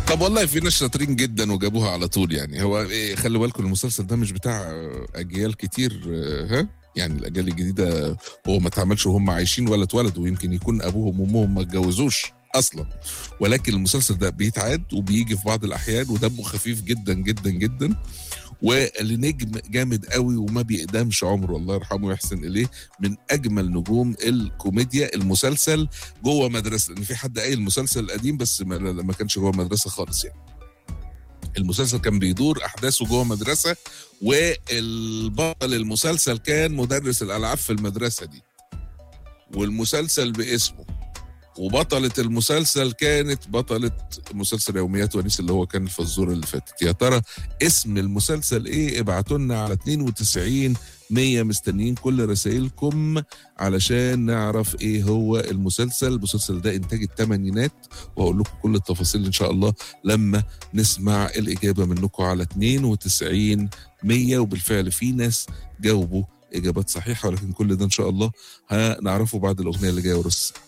طب والله في ناس شاطرين جدا وجابوها على طول يعني هو إيه خلي بالكم المسلسل ده مش بتاع اجيال كتير آه، ها يعني الاجيال الجديده هو ما اتعملش وهم عايشين ولا اتولدوا يمكن يكون ابوهم وامهم ما اتجوزوش اصلا ولكن المسلسل ده بيتعاد وبيجي في بعض الاحيان ودمه خفيف جدا جدا جدا ولنجم جامد قوي وما بيقدمش عمره الله يرحمه ويحسن اليه من اجمل نجوم الكوميديا المسلسل جوه مدرسه لان في حد قايل المسلسل القديم بس ما, ما كانش جوه مدرسه خالص يعني المسلسل كان بيدور احداثه جوه مدرسه والبطل المسلسل كان مدرس الالعاب في المدرسه دي والمسلسل باسمه وبطلة المسلسل كانت بطلة مسلسل يوميات ونيس اللي هو كان الفزورة اللي فاتت يا ترى اسم المسلسل ايه ابعتوا لنا على 92 100 مستنيين كل رسائلكم علشان نعرف ايه هو المسلسل المسلسل ده انتاج الثمانينات وهقول لكم كل التفاصيل ان شاء الله لما نسمع الاجابه منكم على 92 100 وبالفعل في ناس جاوبوا اجابات صحيحه ولكن كل ده ان شاء الله هنعرفه بعد الاغنيه اللي جايه ورا الساعه